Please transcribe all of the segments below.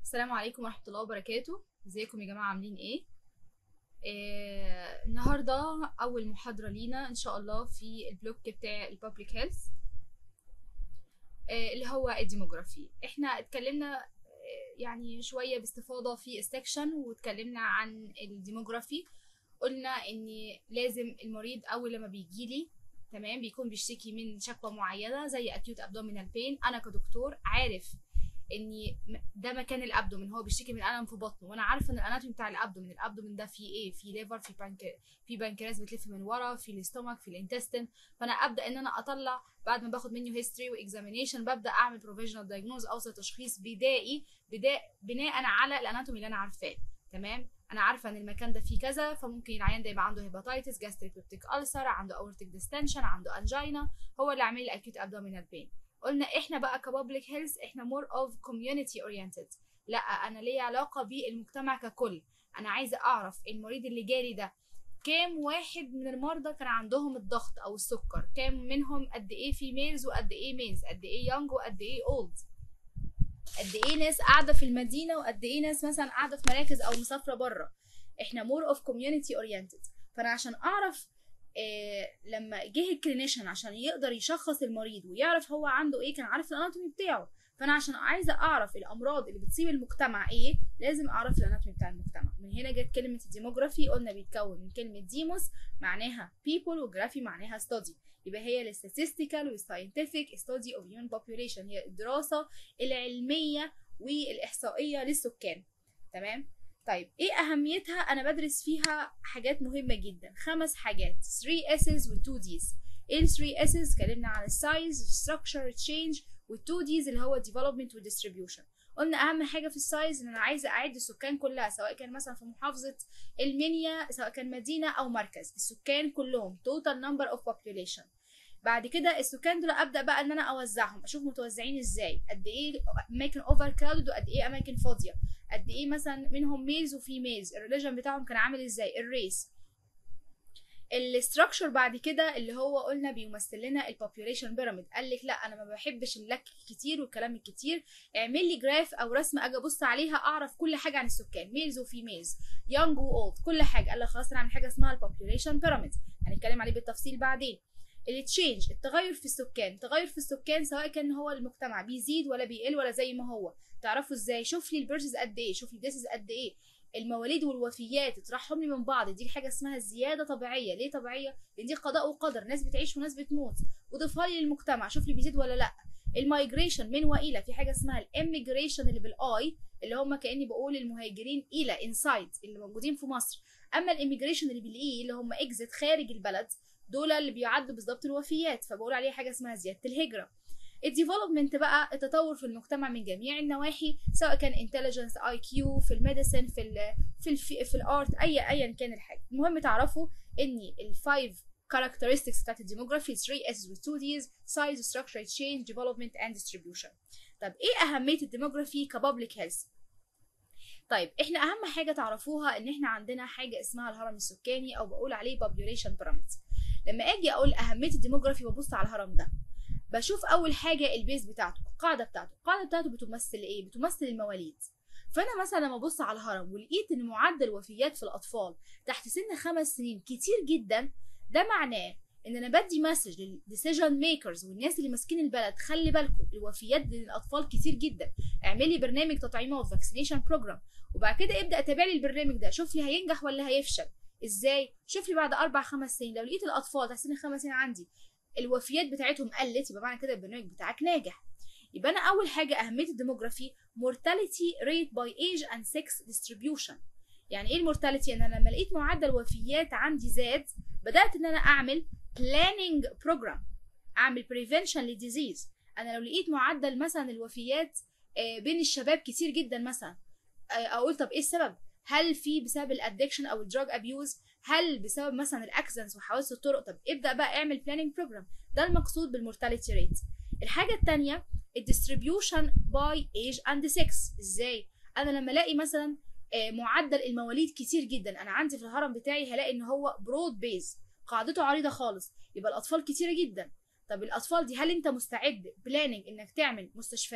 السلام عليكم ورحمة الله وبركاته ازيكم يا جماعة عاملين ايه آه النهاردة أول محاضرة لينا إن شاء الله في البلوك بتاع البابليك هيلث آه اللي هو الديموغرافي احنا اتكلمنا آه يعني شوية باستفاضة في السكشن واتكلمنا عن الديموغرافي قلنا ان لازم المريض اول لما بيجيلي تمام بيكون بيشتكي من شكوى معينة زي acute abdominal pain انا كدكتور عارف ان ده مكان الابدومين هو بيشتكي من الم في بطنه وانا عارفه ان الاناتومي بتاع الابدومين الابدومين ده فيه ايه في ليفر في بانك في بنكرياس بتلف من ورا في الاستومك في الانتستين فانا ابدا ان انا اطلع بعد ما باخد منه هيستوري واكزامينيشن ببدا اعمل بروفيجنال دايجنوز اوصل تشخيص بدائي بدا بناء على الاناتومي اللي انا عارفاه تمام انا عارفه ان المكان ده فيه كذا فممكن العيان ده يبقى عنده هيباتيتس جاستريك بيبتيك ألسر عنده اورتيك ديستنشن عنده انجينا هو اللي عامل لي اكيوت ابدومينال بين قلنا احنا بقى كبابليك هيلث احنا مور اوف كوميونتي اورينتد لا انا ليا علاقه بالمجتمع ككل انا عايزه اعرف المريض اللي جالي ده كام واحد من المرضى كان عندهم الضغط او السكر كام منهم قد ايه فيميلز وقد ايه ميلز قد ايه يونج وقد ايه اولد قد ايه ناس قاعده في المدينه وقد ايه ناس مثلا قاعده في مراكز او مسافره بره احنا مور اوف كوميونتي اورينتد فانا عشان اعرف إيه لما جه الكلينيشن عشان يقدر يشخص المريض ويعرف هو عنده ايه كان عارف الاناتومي بتاعه فانا عشان عايزه اعرف الامراض اللي بتصيب المجتمع ايه لازم اعرف الاناتومي بتاع المجتمع من هنا جت كلمه الديموغرافي قلنا بيتكون من كلمه ديموس معناها people وجرافي معناها study يبقى هي الستاتستيكال والساينتفك ستادي اوف human population هي الدراسه العلميه والاحصائيه للسكان تمام طيب ايه اهميتها انا بدرس فيها حاجات مهمه جدا خمس حاجات 3 S's و 2 D's ايه ال 3 S's اتكلمنا عن السايز structure change وال 2 D's اللي هو development و distribution قلنا اهم حاجه في السايز ان انا عايزه اعد السكان كلها سواء كان مثلا في محافظه المنيا سواء كان مدينه او مركز السكان كلهم total number of population بعد كده السكان دول ابدا بقى ان انا اوزعهم اشوف متوزعين ازاي قد ايه اماكن اوفر كراودد وقد ايه اماكن فاضيه قد ايه مثلا منهم ميلز وفيميلز الريليجن بتاعهم كان عامل ازاي الريس الاستراكشر بعد كده اللي هو قلنا بيمثل لنا البوبيوليشن بيراميد قال لك لا انا ما بحبش اللك كتير والكلام الكتير اعمل لي جراف او رسمه اجي ابص عليها اعرف كل حاجه عن السكان ميلز وفيميلز يونج واولد كل حاجه قال لك خلاص انا هعمل حاجه اسمها البوبيوليشن بيراميد هنتكلم عليه بالتفصيل بعدين التشينج التغير في السكان التغير في السكان سواء كان هو المجتمع بيزيد ولا بيقل ولا زي ما هو تعرفوا ازاي شوف لي البيرثز قد ايه شوف لي الديسز قد ايه المواليد والوفيات اطرحهم لي من بعض دي حاجه اسمها زياده طبيعيه ليه طبيعيه لان دي قضاء وقدر ناس بتعيش وناس بتموت وضيفها لي للمجتمع شوف لي بيزيد ولا لا المايجريشن من والى في حاجه اسمها الاميجريشن اللي بالاي اللي هم كاني بقول المهاجرين الى انسايد اللي موجودين في مصر اما الاميجريشن اللي بالاي اللي هم اكزت خارج البلد دول اللي بيعدوا بالظبط الوفيات فبقول عليه حاجه اسمها زياده الهجره الديفلوبمنت بقى التطور في المجتمع من جميع النواحي سواء كان انتليجنس اي كيو في الميديسن في ال في ال في, في الارت اي ايا كان الحاجه المهم تعرفوا ان الفايف characteristics بتاعت الديموغرافي 3 S و 2 D's size structure change development and distribution طب ايه اهميه الديموغرافي كبابليك هيلث طيب احنا اهم حاجه تعرفوها ان احنا عندنا حاجه اسمها الهرم السكاني او بقول عليه population pyramid لما اجي اقول اهميه الديموغرافي ببص على الهرم ده بشوف اول حاجه البيز بتاعته القاعده بتاعته القاعده بتاعته بتمثل ايه بتمثل المواليد فانا مثلا لما ابص على الهرم ولقيت ان معدل وفيات في الاطفال تحت سن خمس سنين كتير جدا ده معناه ان انا بدي مسج للديسيجن ميكرز والناس اللي ماسكين البلد خلي بالكم الوفيات للاطفال كتير جدا اعملي برنامج تطعيمات فاكسينيشن بروجرام وبعد كده ابدا اتابع لي البرنامج ده شوف لي هينجح ولا هيفشل ازاي شوف لي بعد اربع خمس سنين لو لقيت الاطفال تحت سن خمس سنين عندي الوفيات بتاعتهم قلت يبقى معنى كده البرنامج بتاعك ناجح يبقى انا اول حاجه اهميه الديموغرافي mortality rate by age and sex distribution يعني ايه المورتاليتي ان انا لما لقيت معدل وفيات عندي زاد بدات ان انا اعمل planning program اعمل prevention للديزيز انا لو لقيت معدل مثلا الوفيات بين الشباب كتير جدا مثلا اقول طب ايه السبب هل في بسبب الادكشن او الدراج ابيوز هل بسبب مثلا الاكسنس وحوادث الطرق طب ابدا بقى اعمل بلاننج بروجرام ده المقصود بالمورتاليتي ريت الحاجه الثانيه الديستريبيوشن باي ايج اند 6 ازاي انا لما الاقي مثلا معدل المواليد كتير جدا انا عندي في الهرم بتاعي هلاقي ان هو برود بيز قاعدته عريضه خالص يبقى الاطفال كتيره جدا طب الاطفال دي هل انت مستعد بلاننج انك تعمل مستشفيات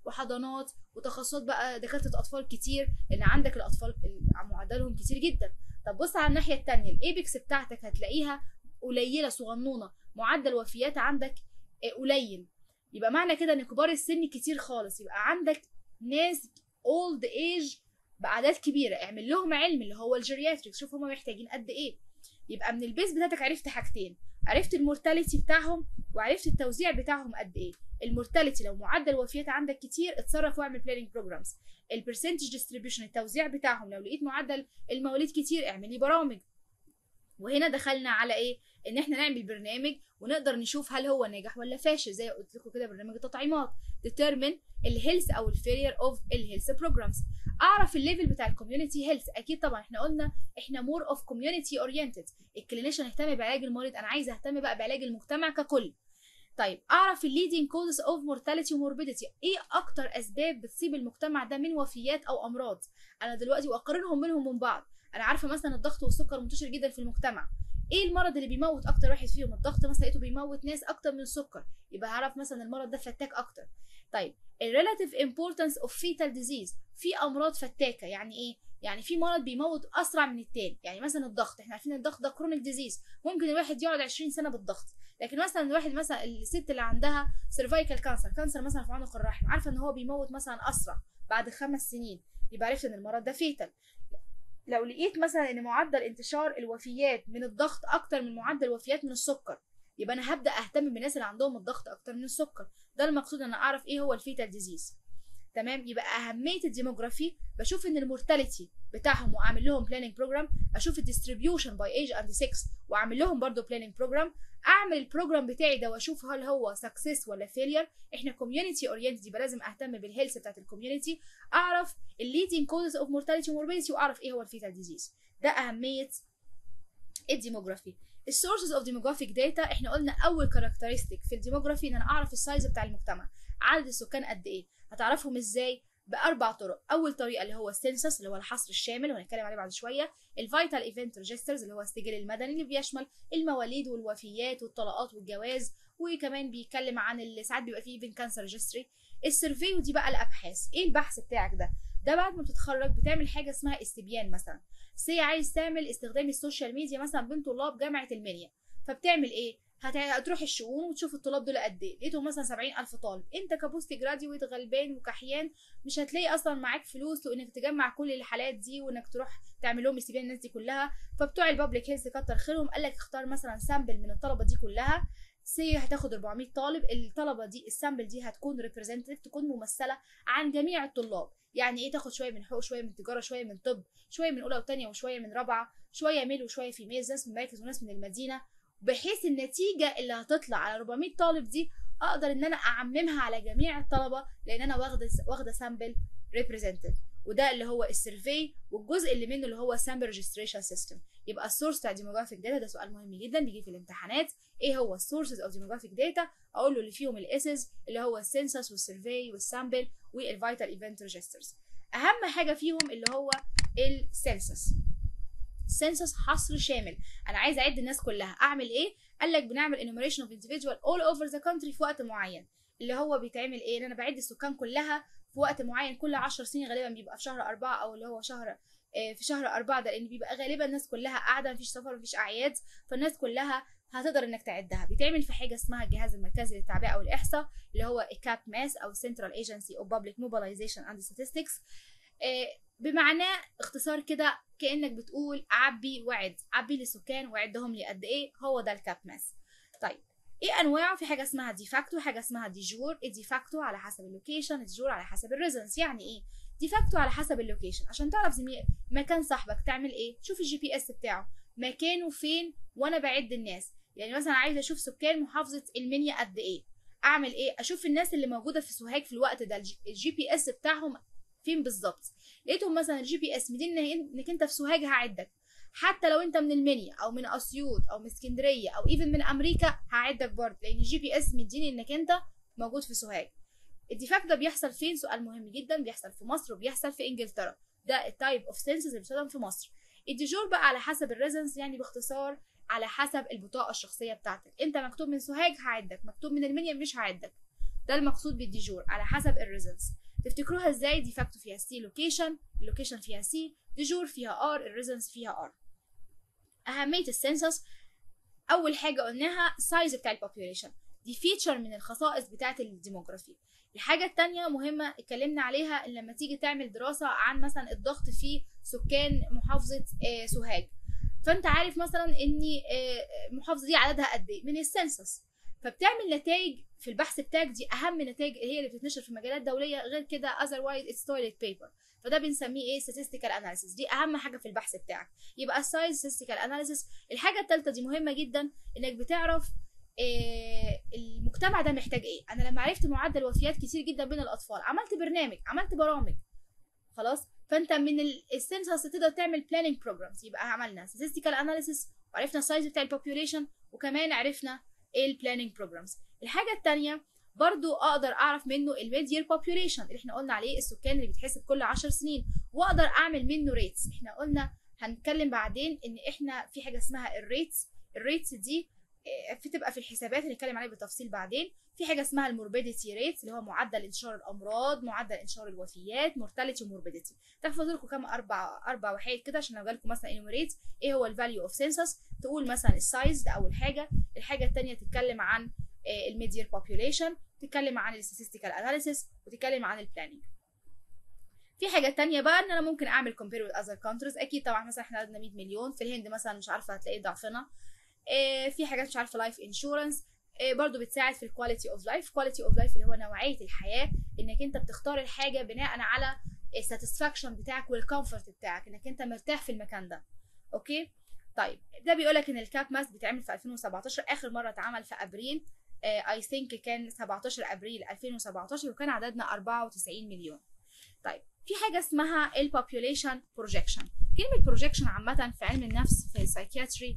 وحضانات وتخصصات بقى دكاتره اطفال كتير لان عندك الاطفال معدلهم كتير جدا طب بص على الناحيه التانية الايبكس بتاعتك هتلاقيها قليله صغنونه معدل وفيات عندك قليل يبقى معنى كده ان كبار السن كتير خالص يبقى عندك ناس اولد ايج باعداد كبيره اعمل لهم علم اللي هو الجيرياتريكس شوف هما محتاجين قد ايه يبقى من البيس بتاعتك عرفت حاجتين عرفت المورتاليتي بتاعهم وعرفت التوزيع بتاعهم قد ايه المورتاليتي لو معدل وفيات عندك كتير اتصرف واعمل بلاننج بروجرامز البرسنتج ديستريبيوشن التوزيع بتاعهم لو لقيت معدل المواليد كتير اعملي برامج وهنا دخلنا على ايه ان احنا نعمل برنامج ونقدر نشوف هل هو ناجح ولا فاشل زي قلت لكم كده برنامج التطعيمات determine الهيلث او الفيلير اوف الهيلث بروجرامز اعرف الليفل بتاع الكوميونتي هيلث اكيد طبعا احنا قلنا احنا مور اوف كوميونتي اورينتد الكلينيشن اهتم بعلاج المريض انا عايزه اهتم بقى بعلاج المجتمع ككل طيب اعرف الليدنج كوزز اوف مورتاليتي وموربيديتي ايه اكتر اسباب بتصيب المجتمع ده من وفيات او امراض انا دلوقتي واقارنهم منهم من بعض انا عارفه مثلا الضغط والسكر منتشر جدا في المجتمع ايه المرض اللي بيموت اكتر واحد فيهم الضغط مثلا لقيته بيموت ناس اكتر من السكر يبقى هعرف مثلا المرض ده فتاك اكتر طيب الريلاتيف امبورتانس اوف فيتال ديزيز في امراض فتاكه يعني ايه يعني في مرض بيموت اسرع من التاني يعني مثلا الضغط احنا عارفين الضغط ده كرونيك ديزيز ممكن الواحد يقعد 20 سنه بالضغط لكن مثلا الواحد مثلا الست اللي عندها سيرفايكال كانسر كانسر مثلا في عنق الرحم عارفه ان هو بيموت مثلا اسرع بعد خمس سنين يبقى عرفت ان المرض ده فيتال لو لقيت مثلا ان معدل انتشار الوفيات من الضغط اكتر من معدل الوفيات من السكر يبقى انا هبدا اهتم بالناس اللي عندهم الضغط اكتر من السكر ده المقصود ان انا اعرف ايه هو الفيتال ديزيز تمام يبقى اهميه الديموغرافي بشوف ان المورتاليتي بتاعهم واعمل لهم بلاننج بروجرام اشوف الديستريبيوشن باي ايج اند 6 واعمل لهم برضو بلاننج بروجرام اعمل البروجرام بتاعي ده واشوف هل هو سكسس ولا فيلير احنا كوميونتي اورينتد يبقى لازم اهتم بالهيلث بتاعت الكوميونتي اعرف الليدنج كوزز اوف مورتاليتي وموربيديتي واعرف ايه هو الفيتال ديزيز ده اهميه الديموغرافي السورسز اوف ديموغرافيك داتا احنا قلنا اول كاركترستيك في الديموغرافي ان انا اعرف السايز بتاع المجتمع عدد السكان قد ايه هتعرفهم ازاي باربع طرق اول طريقه اللي هو السنسس اللي هو الحصر الشامل وهنتكلم عليه بعد شويه الفيتال ايفنت ريجسترز اللي هو السجل المدني اللي بيشمل المواليد والوفيات والطلاقات والجواز وكمان بيتكلم عن اللي ساعات بيبقى فيه ايفن كانسر ريجستري السيرفي ودي بقى الابحاث ايه البحث بتاعك ده ده بعد ما بتتخرج بتعمل حاجه اسمها استبيان مثلا سي عايز تعمل استخدام السوشيال ميديا مثلا بين طلاب جامعه المنيا فبتعمل ايه هتروح الشؤون وتشوف الطلاب دول قد ايه لقيتهم مثلا 70000 طالب انت كبوست جراديويت غلبان وكحيان مش هتلاقي اصلا معاك فلوس وانك تجمع كل الحالات دي وانك تروح تعمل لهم استبيان الناس دي كلها فبتوع البابليك هيلث كتر خيرهم قال لك اختار مثلا سامبل من الطلبه دي كلها سي هتاخد 400 طالب الطلبه دي السامبل دي هتكون ريبريزنتيف تكون ممثله عن جميع الطلاب يعني ايه تاخد شويه من حقوق شويه من تجاره شويه من طب شويه من اولى وثانيه وشويه من رابعه شويه ميل وشويه في ميز ناس من المراكز وناس من المدينه بحيث النتيجه اللي هتطلع على 400 طالب دي اقدر ان انا اعممها على جميع الطلبه لان انا واخده واخده سامبل ريبريزنتيف وده اللي هو السيرفي والجزء اللي منه اللي هو سامبل ريجستريشن سيستم يبقى السورس بتاع ديموغرافيك داتا ده سؤال مهم جدا بيجي في الامتحانات ايه هو السورسز اوف ديموغرافيك داتا اقول له اللي فيهم الاسز اللي هو السنسس والسيرفي والسامبل والفيتال ايفنت ريجسترز اهم حاجه فيهم اللي هو السنسس السنسس حصر شامل انا عايز اعد الناس كلها اعمل ايه قال لك بنعمل enumeration of individual all over the country في وقت معين اللي هو بيتعمل ايه ان انا بعد السكان كلها في وقت معين كل 10 سنين غالبا بيبقى في شهر أربعة او اللي هو شهر في شهر أربعة ده لان بيبقى غالبا الناس كلها قاعده مفيش سفر مفيش اعياد فالناس كلها هتقدر انك تعدها بيتعمل في حاجه اسمها الجهاز المركزي للتعبئه او الاحصاء اللي هو كاب ماس او Central Agency of Public Mobilization and Statistics بمعناه اختصار كده كانك بتقول عبي وعد عبي للسكان وعدهم لي قد ايه هو ده الكاب ماس طيب ايه انواعه في حاجه اسمها ديفاكتو حاجه اسمها ديجور الديفاكتو على حسب اللوكيشن الديجور على حسب الريزنس يعني ايه ديفاكتو على حسب اللوكيشن عشان تعرف زميل مكان صاحبك تعمل ايه شوف الجي بي اس بتاعه مكانه فين وانا بعد الناس يعني مثلا عايزه اشوف سكان محافظه المنيا قد ايه اعمل ايه اشوف الناس اللي موجوده في سوهاج في الوقت ده الجي بي اس بتاعهم فين بالظبط لقيتهم مثلا الجي بي اس مدين انك انت في سوهاج هعدك حتى لو انت من المنيا او من اسيوط او من اسكندريه او ايفن من امريكا هعدك برضه لان الجي بي اس مديني انك انت موجود في سوهاج الديفاكت ده بيحصل فين سؤال مهم جدا بيحصل في مصر وبيحصل في انجلترا ده التايب اوف سنسز اللي بيستخدم في مصر الديجور بقى على حسب الريزنس يعني باختصار على حسب البطاقه الشخصيه بتاعتك انت مكتوب من سوهاج هعدك مكتوب من المنيا مش هعدك ده المقصود بالديجور على حسب الريزلتس تفتكروها ازاي دي فاكتو فيها سي لوكيشن اللوكيشن فيها سي ديجور فيها ار الريزلتس فيها ار اهميه السنسس اول حاجه قلناها سايز بتاع البوبيوليشن دي فيتشر من الخصائص بتاعه الديموغرافي الحاجه التانية مهمه اتكلمنا عليها ان لما تيجي تعمل دراسه عن مثلا الضغط في سكان محافظه آه سوهاج فانت عارف مثلا ان آه المحافظه دي عددها قد ايه من السنسس فبتعمل نتائج في البحث بتاعك دي اهم نتائج هي اللي بتتنشر في مجالات دوليه غير كده otherwise it's toilet paper فده بنسميه ايه statistical analysis دي اهم حاجه في البحث بتاعك يبقى السايز statistical analysis الحاجه الثالثه دي مهمه جدا انك بتعرف إيه المجتمع ده محتاج ايه انا لما عرفت معدل وفيات كتير جدا بين الاطفال عملت برنامج عملت برامج خلاص فانت من السنسس تقدر تعمل بلاننج بروجرامز يبقى عملنا statistical analysis وعرفنا السايز بتاع البوبيوليشن وكمان عرفنا ايه البلاننج بروجرامز الحاجه الثانيه برضو اقدر اعرف منه الميد يير بوبيوليشن اللي احنا قلنا عليه السكان اللي بيتحسب كل 10 سنين واقدر اعمل منه ريتس احنا قلنا هنتكلم بعدين ان احنا في حاجه اسمها الريتس الريتس دي بتبقى في الحسابات هنتكلم عليها بالتفصيل بعدين في حاجه اسمها الموربيديتي ريتس اللي هو معدل انتشار الامراض معدل انتشار الوفيات مورتاليتي وموربيديتي تحفظوا لكم كام اربع اربع وحيد كده عشان لو جالكم مثلا انيميريت ايه هو الفاليو اوف سنسس تقول مثلا السايز ده اول حاجه الحاجه الثانيه تتكلم عن الميدير بوبيوليشن تتكلم عن الستاتستيكال اناليسيس وتتكلم عن البلاننج في حاجه تانية بقى ان انا ممكن اعمل كومبير وذ اذر كونتريز اكيد طبعا مثلا احنا عندنا 100 مليون في الهند مثلا مش عارفه هتلاقي ضعفنا إيه في حاجات مش عارفه لايف انشورنس إيه برضو بتساعد في الكواليتي اوف لايف كواليتي اوف لايف اللي هو نوعيه الحياه انك انت بتختار الحاجه بناء على الساتسفاكشن بتاعك والكومفورت بتاعك انك انت مرتاح في المكان ده اوكي طيب ده بيقول لك ان الكاب ماس بيتعمل في 2017 اخر مره اتعمل في ابريل اي uh, ثينك كان 17 ابريل 2017 وكان عددنا 94 مليون طيب في حاجه اسمها البوبوليشن بروجيكشن كلمه بروجيكشن عامه في علم النفس في السايكياتري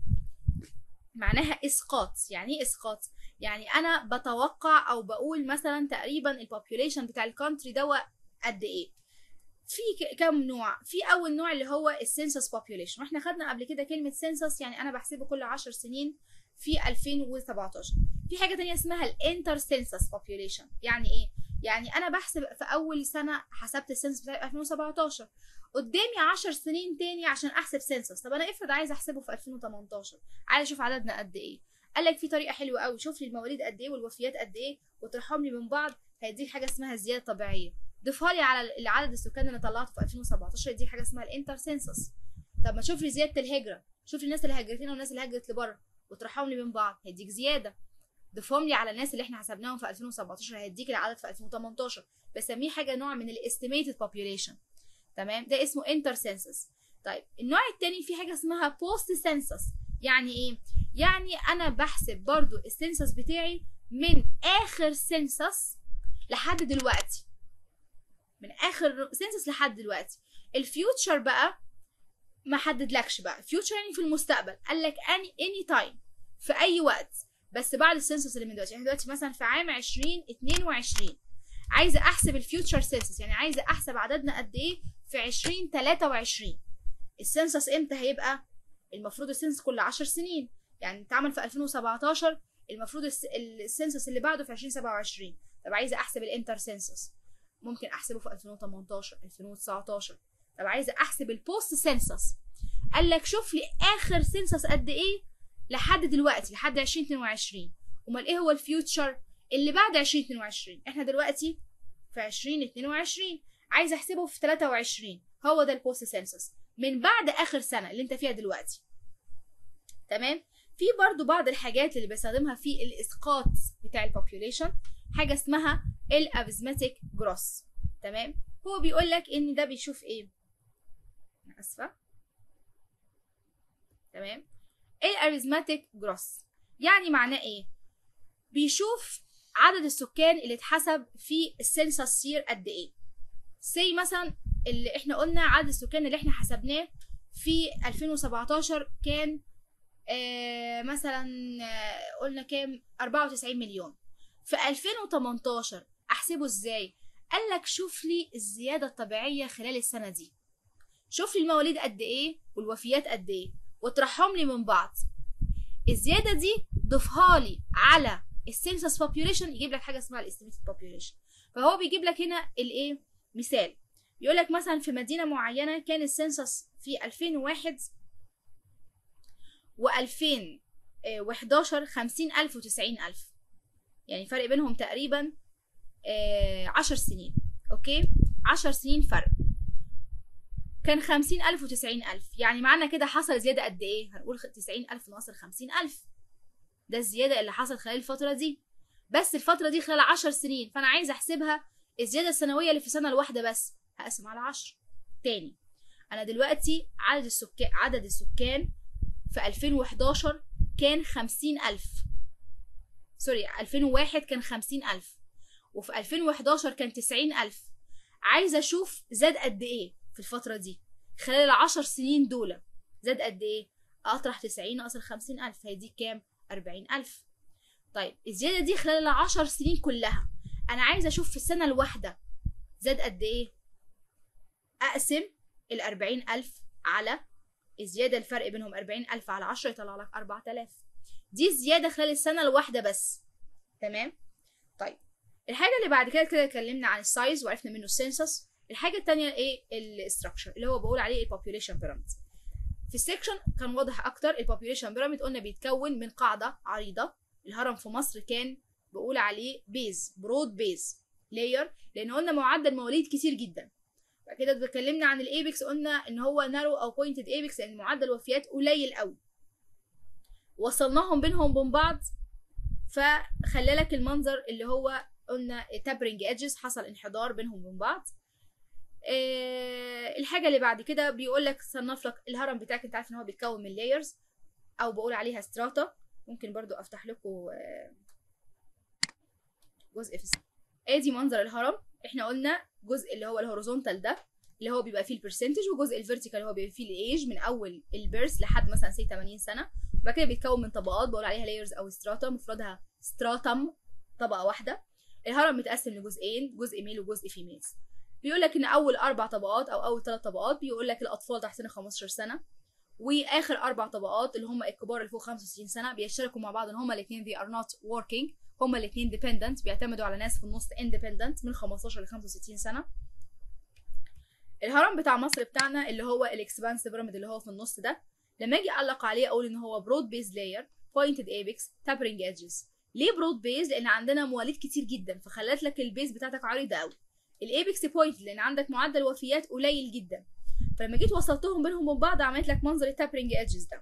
معناها اسقاط يعني ايه اسقاط يعني انا بتوقع او بقول مثلا تقريبا البوبوليشن بتاع الكونتري ده قد ايه في كم نوع في اول نوع اللي هو السنسس بوبوليشن واحنا خدنا قبل كده كلمه سنسس يعني انا بحسبه كل 10 سنين في 2017 في حاجه تانية اسمها الانتر سنسس بوبوليشن يعني ايه يعني انا بحسب في اول سنه حسبت السنسس بتاعي 2017 قدامي 10 سنين تاني عشان احسب سنسس طب انا افرض عايز احسبه في 2018 عايز اشوف عددنا قد ايه قال لك في طريقه حلوه قوي شوف لي المواليد قد ايه والوفيات قد ايه وترحم لي من بعض هيديك حاجه اسمها الزياده الطبيعيه ضيفها لي على عدد السكان اللي طلعته في 2017 يديك حاجه اسمها الانتر سنسس طب ما تشوف لي زياده الهجره شوف لي الناس اللي هاجرت هنا والناس اللي هاجرت لبره وترحم لي من بعض هيديك زياده ضيفهم لي على الناس اللي احنا حسبناهم في 2017 هيديك العدد في 2018 بسميه حاجه نوع من الاستيميتد بوبوليشن تمام ده اسمه انتر سنسس طيب النوع التاني في حاجه اسمها بوست سنسس يعني ايه يعني انا بحسب برضو السنسس بتاعي من اخر سنسس لحد دلوقتي من اخر سنسس لحد دلوقتي الفيوتشر بقى ما حددلكش بقى فيوتشر يعني في المستقبل قال لك اني اني تايم في اي وقت بس بعد السنسس اللي من دلوقتي احنا دلوقتي مثلا في عام 2022 عايزه احسب الفيوتشر سنسس يعني عايزه احسب عددنا قد ايه في 2023 السنسس امتى هيبقى المفروض السنسس كل 10 سنين يعني اتعمل في 2017 المفروض السنسس اللي بعده في 2027 طب عايزه احسب الانتر سنسس ممكن احسبه في 2018 2019 طب عايزه احسب البوست سنسس قال لك شوف لي اخر سنسس قد ايه لحد دلوقتي لحد 2022 امال ايه هو الفيوتشر اللي بعد 2022 احنا دلوقتي في 2022 عايزه احسبه في 23 هو ده البوست سنسس من بعد اخر سنه اللي انت فيها دلوقتي تمام في برضو بعض الحاجات اللي بستخدمها في الاسقاط بتاع البوبوليشن حاجه اسمها الافزماتيك جروس تمام هو بيقول لك ان ده بيشوف ايه انا اسفه تمام الاريزماتيك جروس يعني معناه ايه بيشوف عدد السكان اللي اتحسب في السنسس سير قد ايه سي مثلا اللي احنا قلنا عدد السكان اللي احنا حسبناه في 2017 كان آه مثلا آه قلنا كام 94 مليون في 2018 احسبه ازاي قال لك شوف لي الزياده الطبيعيه خلال السنه دي شوف لي المواليد قد ايه والوفيات قد ايه واطرحهم لي من بعض الزياده دي ضيفها لي على السنسس population يجيب لك حاجه اسمها الاستيميتد population فهو بيجيب لك هنا الايه مثال يقول لك مثلا في مدينه معينه كان السنسس في 2001 و2011 50000 و90000 يعني فرق بينهم تقريبا آه، 10 سنين اوكي 10 سنين فرق كان 50000 و90000 يعني معنى كده حصل زياده قد ايه هنقول 90000 ناقص 50000 ده الزياده اللي حصلت خلال الفتره دي بس الفتره دي خلال 10 سنين فانا عايزه احسبها الزياده السنويه اللي في السنه الواحده بس هقسم على 10 تاني انا دلوقتي عدد السكان عدد السكان في 2011 كان 50000 سوري 2001 كان 50000 وفي 2011 كان 90000 عايزه اشوف زاد قد ايه في الفتره دي خلال العشر سنين دول زاد قد ايه اطرح 90 ناقص ال 50000 هيدي كام 40000 طيب الزياده دي خلال العشر سنين كلها انا عايزه اشوف في السنه الواحده زاد قد ايه اقسم ال 40000 على الزياده الفرق بينهم 40000 على 10 يطلع لك 4000 دي الزياده خلال السنه الواحده بس تمام طيب الحاجه اللي بعد كده كده اتكلمنا عن السايز وعرفنا منه السنسس الحاجه التانية ايه الاستراكشر اللي هو بقول عليه البوبوليشن بيراميد في السكشن كان واضح اكتر البوبوليشن بيراميد قلنا بيتكون من قاعده عريضه الهرم في مصر كان بقول عليه بيز برود بيز لاير لان قلنا معدل مواليد كتير جدا بعد كده اتكلمنا عن الايبكس قلنا ان هو نارو او بوينتد ايبكس لان معدل وفيات قليل قوي وصلناهم بينهم وبين بعض فخلى لك المنظر اللي هو قلنا تابرنج ايدجز حصل انحدار بينهم وبين بعض آه الحاجه اللي بعد كده بيقول لك صنف لك الهرم بتاعك انت عارف ان هو بيتكون من لايرز او بقول عليها ستراتا ممكن برضو افتح لكم آه جزء في ادي منظر الهرم احنا قلنا جزء اللي هو الهوريزونتال ده اللي هو بيبقى فيه البرسنتج وجزء الفيرتيكال اللي هو بيبقى فيه الايج من اول البيرث لحد مثلا سي 80 سنه وبعد كده بيتكون من طبقات بقول عليها لايرز او ستراتا مفردها ستراتم طبقه واحده الهرم متقسم لجزئين جزء ميل وجزء فيميلز بيقول لك ان اول اربع طبقات او اول ثلاث طبقات بيقول لك الاطفال تحت سن 15 سنه واخر اربع طبقات اللي هم الكبار اللي فوق 65 سنه بيشتركوا مع بعض ان هم الاثنين they are not working هم الاثنين dependent بيعتمدوا على ناس في النص independent من 15 ل 65 سنه الهرم بتاع مصر بتاعنا اللي هو الاكسبانس بيراميد اللي هو في النص ده لما اجي اعلق عليه اقول ان هو برود بيز لاير بوينتد ايبكس تابرنج ايدجز ليه برود بيز لان عندنا مواليد كتير جدا فخلت لك البيز بتاعتك عريضه قوي الايبكس بوينت لان عندك معدل وفيات قليل جدا فلما جيت وصلتهم بينهم وبين بعض عملت لك منظر التابرنج ايدجز ده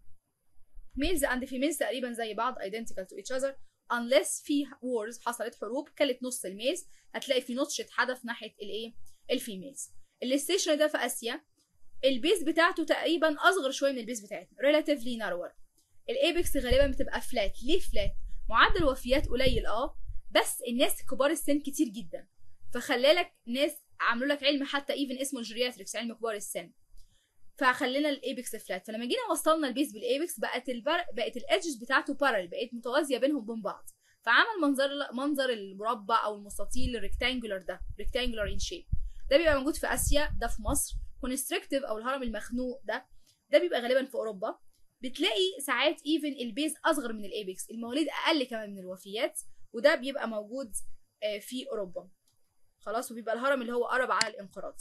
ميلز اند فيميلز تقريبا زي بعض identical to each other unless في وورز حصلت حروب كلت نص الميلز هتلاقي في نطشة حدث ناحية الايه الفيميلز الستيشن ده في اسيا البيز بتاعته تقريبا اصغر شويه من البيز بتاعتنا relatively narrower الايبكس غالبا بتبقى فلات ليه فلات معدل وفيات قليل اه بس الناس كبار السن كتير جدا فخلالك ناس عملوا لك علم حتى ايفن اسمه الجيرياتريكس علم كبار السن فخلينا الايبكس فلات فلما جينا وصلنا البيز بالايبكس بقت البر... بقت الادجز بتاعته بارل بقت متوازيه بينهم وبين بعض فعمل منظر منظر المربع او المستطيل الريكتانجولار ده ريكتانجولار ان شيب ده بيبقى موجود في اسيا ده في مصر كونستريكتيف او الهرم المخنوق ده ده بيبقى غالبا في اوروبا بتلاقي ساعات ايفن البيز اصغر من الايبكس المواليد اقل كمان من الوفيات وده بيبقى موجود في اوروبا خلاص وبيبقى الهرم اللي هو قرب على الانقراض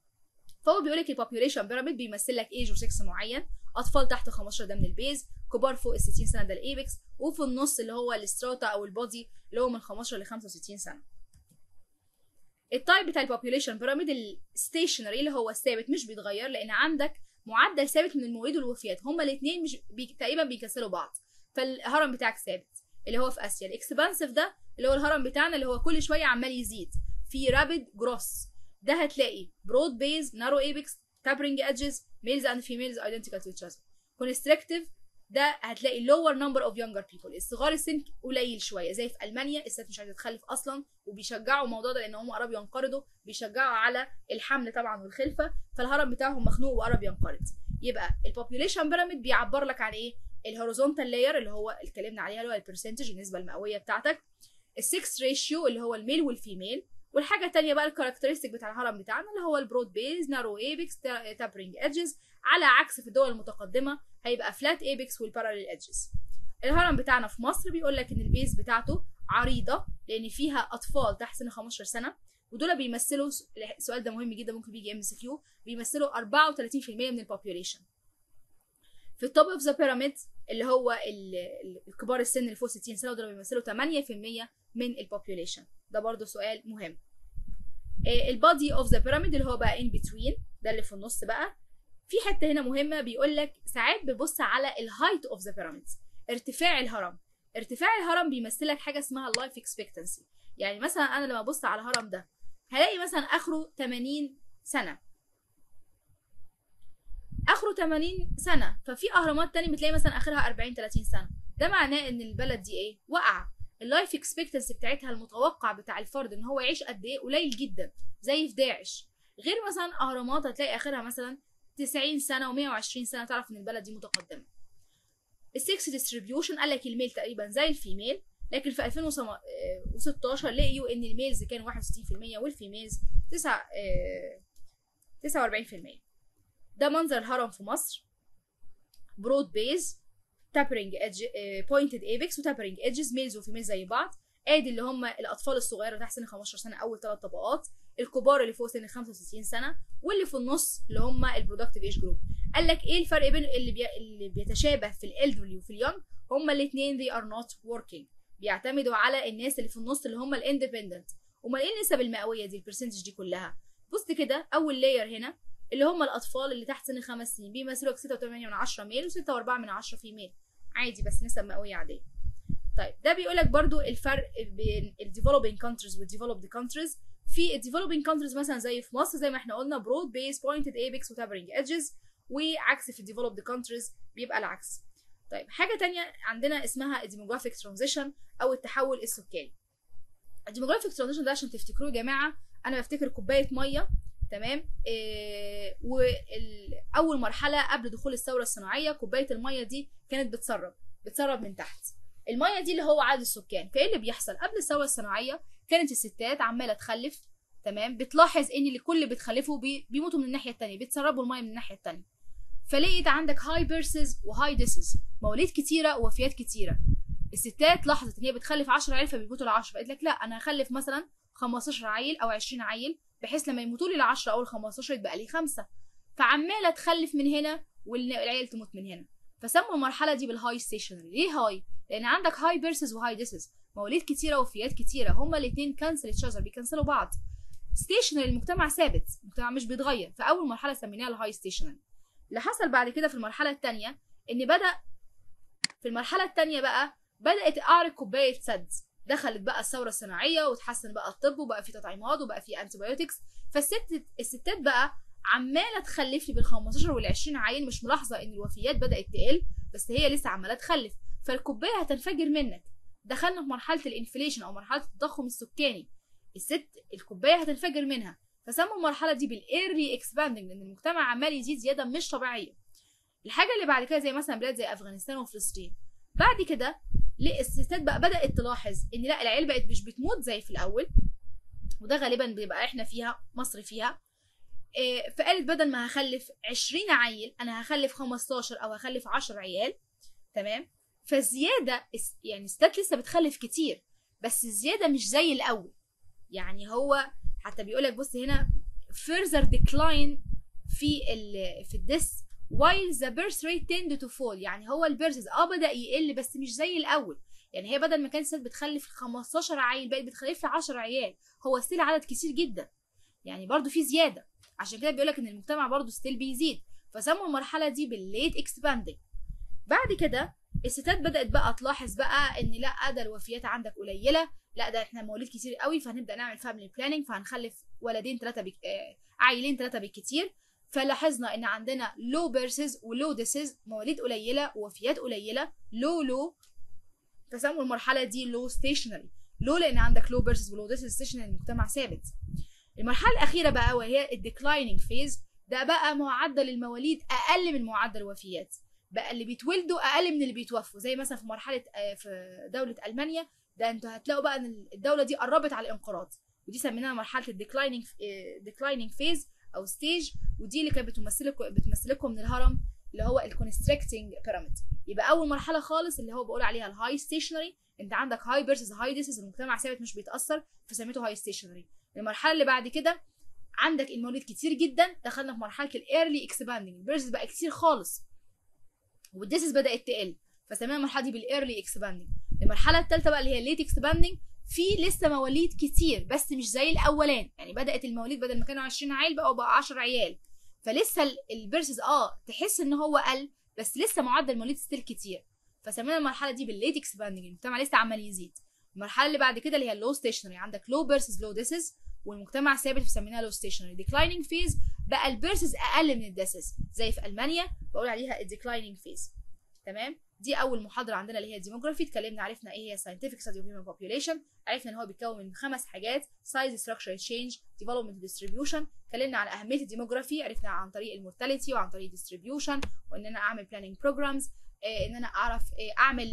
فهو بيقول لك البوبيوليشن بيراميد بيمثل لك ايج وسكس معين اطفال تحت 15 ده من البيز كبار فوق ال 60 سنه ده الايبكس وفي النص اللي هو الاستراتا او البودي اللي هو من 15 ل 65 سنه التايب بتاع البوبيوليشن بيراميد الستيشنري اللي هو الثابت مش بيتغير لان عندك معدل ثابت من المواليد والوفيات هما الاثنين مش بي... تقريبا بيكسلوا بعض فالهرم بتاعك ثابت اللي هو في اسيا الاكسبانسيف ده اللي هو الهرم بتاعنا اللي هو كل شويه عمال يزيد في رابيد جروس ده هتلاقي برود بيز نارو ايبكس تابرنج ادجز ميلز اند فيميلز ايدنتيكال تو each other كونستريكتيف ده هتلاقي lower number of younger people الصغار السن قليل شويه زي في المانيا الست مش عايزه تخلف اصلا وبيشجعوا الموضوع ده لان هم قرب ينقرضوا بيشجعوا على الحمل طبعا والخلفه فالهرم بتاعهم مخنوق وقرب ينقرض يبقى البوبيوليشن بيراميد بيعبر لك عن ايه الهوريزونتال لاير اللي هو اللي اتكلمنا عليها اللي هو البرسنتج النسبه المئويه بتاعتك السكس ريشيو اللي هو الميل والفيميل والحاجه الثانيه بقى الكاركترستيك بتاع الهرم بتاعنا اللي هو البرود بيز نارو ايبكس تابرنج ادجز على عكس في الدول المتقدمه هيبقى فلات ايبكس والباراليل ادجز الهرم بتاعنا في مصر بيقول لك ان البيز بتاعته عريضه لان فيها اطفال تحت سن 15 سنه ودول بيمثلوا السؤال ده مهم جدا ممكن بيجي ام سي كيو بيمثلوا 34% من البوبيوليشن في التوب اوف ذا بيراميد اللي هو ال- ال- الكبار السن اللي فوق 60 سنه ودول بيمثلوا 8% من البوبيوليشن ده برضو سؤال مهم البادي اوف ذا بيراميد اللي هو بقى ان بتوين ده اللي في النص بقى في حته هنا مهمه بيقول لك ساعات ببص على الهايت اوف ذا بيراميدز ارتفاع الهرم ارتفاع الهرم بيمثل لك حاجه اسمها اللايف اكسبكتنسي يعني مثلا انا لما ابص على الهرم ده هلاقي مثلا اخره 80 سنه اخره 80 سنه ففي اهرامات تاني بتلاقي مثلا اخرها 40 30 سنه ده معناه ان البلد دي ايه واقعه اللايف اكسبكتنسي بتاعتها المتوقع بتاع الفرد ان هو يعيش قد ايه قليل جدا زي في داعش غير مثلا اهرامات هتلاقي اخرها مثلا 90 سنه و120 سنه تعرف ان البلد دي متقدمه السكس ديستريبيوشن قال لك الميل تقريبا زي الفيميل لكن في 2016 لقيوا ان الميلز كان 61% والفيميلز 9 49% ده منظر الهرم في مصر برود بيز تابرنج ايدج بوينتد ايبكس وتابرنج ايدجز ميلز وفيميلز زي بعض ادي اللي هم الاطفال الصغيره تحت سن 15 سنه اول ثلاث طبقات الكبار اللي فوق سن 65 سنه واللي في النص اللي هم البرودكتيف ايج جروب قال لك ايه الفرق بين اللي بي... اللي بيتشابه في الالدرلي وفي اليونج هما الاثنين they are not working بيعتمدوا على الناس اللي في النص اللي هم الاندبندنت امال ايه النسب المئويه دي البرسنتج دي كلها بص كده اول لاير هنا اللي هم الاطفال اللي تحت سن خمس سنين بيمثلوا 6.8 من 10 ميل و6.4 من 10 فيميل عادي بس نسب مئويه عاديه طيب ده بيقول لك برضو الفرق بين الديفلوبينج كونتريز والديفلوبد كونتريز في الديفلوبينج كونتريز مثلا زي في مصر زي ما احنا قلنا برود بيس بوينتد ايبكس وتابرنج ايدجز وعكس في الديفلوبد كونتريز بيبقى العكس طيب حاجه تانية عندنا اسمها الديموغرافيك ترانزيشن او التحول السكاني الديموغرافيك ترانزيشن ده عشان تفتكروه يا جماعه انا بفتكر كوبايه ميه تمام إيه واول مرحله قبل دخول الثوره الصناعيه كوبايه الميه دي كانت بتسرب بتسرب من تحت الميه دي اللي هو عدد السكان فايه اللي بيحصل قبل الثوره الصناعيه كانت الستات عماله تخلف تمام بتلاحظ ان اللي كل اللي بتخلفه بي... بيموتوا من الناحيه التانية بيتسربوا الميه من الناحيه التانية فلقيت عندك هاي بيرسز وهاي ديسز مواليد كتيره ووفيات كتيره الستات لاحظت ان هي بتخلف 10 عيال فبيموتوا ال 10 فقالت لك لا انا هخلف مثلا 15 عيل او 20 عيل بحيث لما يموتوا لي ال 10 او ال 15 يتبقى لي خمسه فعماله تخلف من هنا والعيال تموت من هنا فسموا المرحله دي بالهاي ستيشنري ليه هاي لان عندك هاي بيرسز وهاي ديسز مواليد كتيره وفيات كتيره هما الاثنين كانسل اتشازر بيكنسلوا بعض ستيشنري المجتمع ثابت المجتمع مش بيتغير فاول مرحله سميناها الهاي ستيشنري اللي حصل بعد كده في المرحله الثانيه ان بدا في المرحله الثانيه بقى بدات اعرض كوبايه سد دخلت بقى الثوره الصناعيه وتحسن بقى الطب وبقى في تطعيمات وبقى في انتيبيوتكس فالست الستات بقى عماله تخلف لي بال 15 وال 20 عيل مش ملاحظه ان الوفيات بدات تقل بس هي لسه عماله تخلف فالكوبايه هتنفجر منك دخلنا في مرحله الانفليشن او مرحله التضخم السكاني الست الكوبايه هتنفجر منها فسموا المرحله دي بالايرلي اكسباندنج لان المجتمع عمال يزيد زياده مش طبيعيه الحاجه اللي بعد كده زي مثلا بلاد زي افغانستان وفلسطين بعد كده الستات بقى بدات تلاحظ ان لا العيال بقت مش بتموت زي في الاول وده غالبا بيبقى احنا فيها مصر فيها إيه فقالت بدل ما هخلف 20 عيل انا هخلف 15 او هخلف 10 عيال تمام فالزياده يعني الستات لسه بتخلف كتير بس الزياده مش زي الاول يعني هو حتى بيقول لك بص هنا further decline في ال في الدس while the birth rate tend to fall يعني هو البيرثز اه بدا يقل بس مش زي الاول يعني هي بدل ما كانت الست بتخلف 15 عيل بقت بتخلف لي 10 عيال هو ستيل عدد كتير جدا يعني برضو في زياده عشان كده بيقول لك ان المجتمع برضو ستيل بيزيد فسموا المرحله دي بالليت اكسباندنج بعد كده الستات بدات بقى تلاحظ بقى ان لا ده الوفيات عندك قليله لا ده احنا مواليد كتير قوي فهنبدا نعمل فاميلي بلاننج فهنخلف ولدين ثلاثه بك... آه عيلين ثلاثه بالكتير فلاحظنا ان عندنا لو بيرسز ولو ديسز مواليد قليله ووفيات قليله لو لو فسموا المرحله دي لو ستيشنري لو لان عندك لو بيرسز ولو ديسز ستيشنري المجتمع ثابت المرحله الاخيره بقى وهي الديكلايننج فيز ده بقى معدل المواليد اقل من معدل الوفيات بقى اللي بيتولدوا اقل من اللي بيتوفوا زي مثلا في مرحله في دوله المانيا ده انتوا هتلاقوا بقى ان الدوله دي قربت على الانقراض ودي سميناها مرحله الديكلايننج ديكلايننج فيز او ستيج ودي اللي كانت بتمثل بتمثل لكم من الهرم اللي هو الكونستريكتنج بيراميد يبقى اول مرحله خالص اللي هو بقول عليها الهاي ستيشنري انت عندك هاي فيرسز هاي ديسز المجتمع ثابت مش بيتاثر فسميته هاي ستيشنري المرحله اللي بعد كده عندك المواليد كتير جدا دخلنا في مرحله الايرلي اكسباندنج الفيرسز بقى كتير خالص والديسز بدات تقل فسمينا المرحله دي بالايرلي اكسباندنج المرحله الثالثه بقى اللي هي الليت اكسباندنج في لسه مواليد كتير بس مش زي الاولان يعني بدات المواليد بدل ما كانوا 20 عيل بقوا بقى 10 عيال فلسه البيرسز اه تحس ان هو قل بس لسه معدل المواليد ستيل كتير فسمينا المرحله دي بالليت اكسباندنج المجتمع لسه عمال يزيد المرحله اللي بعد كده اللي هي اللو ستيشنري عندك لو بيرسز لو ديسز والمجتمع ثابت فسميناها لو ستيشنري ديكلايننج فيز بقى البيرسز اقل من الديسز زي في المانيا بقول عليها الديكلايننج فيز تمام دي اول محاضره عندنا اللي هي الديموغرافي اتكلمنا عرفنا ايه هي scientific study of human population عرفنا ان هو بيتكون من خمس حاجات size structure change development distribution اتكلمنا على اهميه الديموغرافي عرفنا عن طريق المورتاليتي وعن طريق distribution وان انا اعمل planning programs آه ان انا اعرف آه اعمل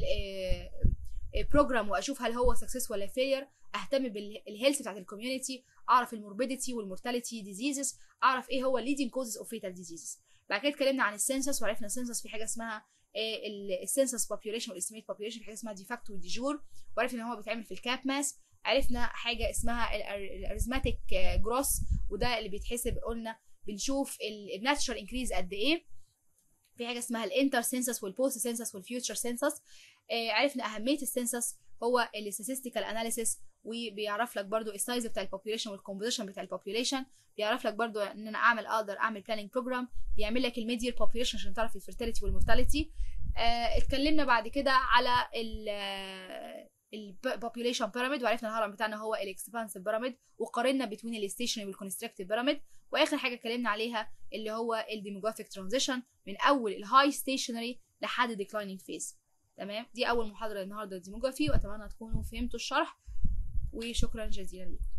بروجرام واشوف هل هو سكسس ولا فيلير اهتم بالهيلث بتاعت الكوميونتي اعرف الموربيديتي والمورتاليتي ديزيزز اعرف ايه هو leading causes of fatal diseases بعد كده اتكلمنا عن السنسس وعرفنا السنسس في حاجه اسمها السنسس بوبيوليشن والاستيميت بوبيوليشن في حاجه اسمها ديفاكتو وديجور وعرفنا ان هو بيتعمل في الكاب ماس عرفنا حاجه اسمها الاريزماتيك جروس وده اللي بيتحسب قلنا بنشوف الناتشرال انكريز قد ايه في حاجه اسمها الانتر سنسس والبوست سنسس والفيوتشر سنسس عرفنا اهميه السنسس هو الستاتستيكال اناليسيس وبيعرف لك برضو السايز بتاع البوبيوليشن والكومبوزيشن بتاع البوبيوليشن بيعرف لك برضو ان انا اعمل اقدر اعمل بلاننج بروجرام بيعمل لك الميديال بوبيوليشن عشان تعرف الفيرتيليتي والمورتاليتي آه اتكلمنا بعد كده على ال البوبيوليشن بيراميد وعرفنا الهرم بتاعنا هو الاكسبانسيف بيراميد وقارنا بين الستيشنري والكونستركتيف بيراميد واخر حاجه اتكلمنا عليها اللي هو الديموغرافيك ترانزيشن من اول الهاي ستيشنري لحد ديكلايننج فيز تمام دي اول محاضره النهارده الديموغرافي واتمنى تكونوا فهمتوا الشرح وشكرا جزيلا لكم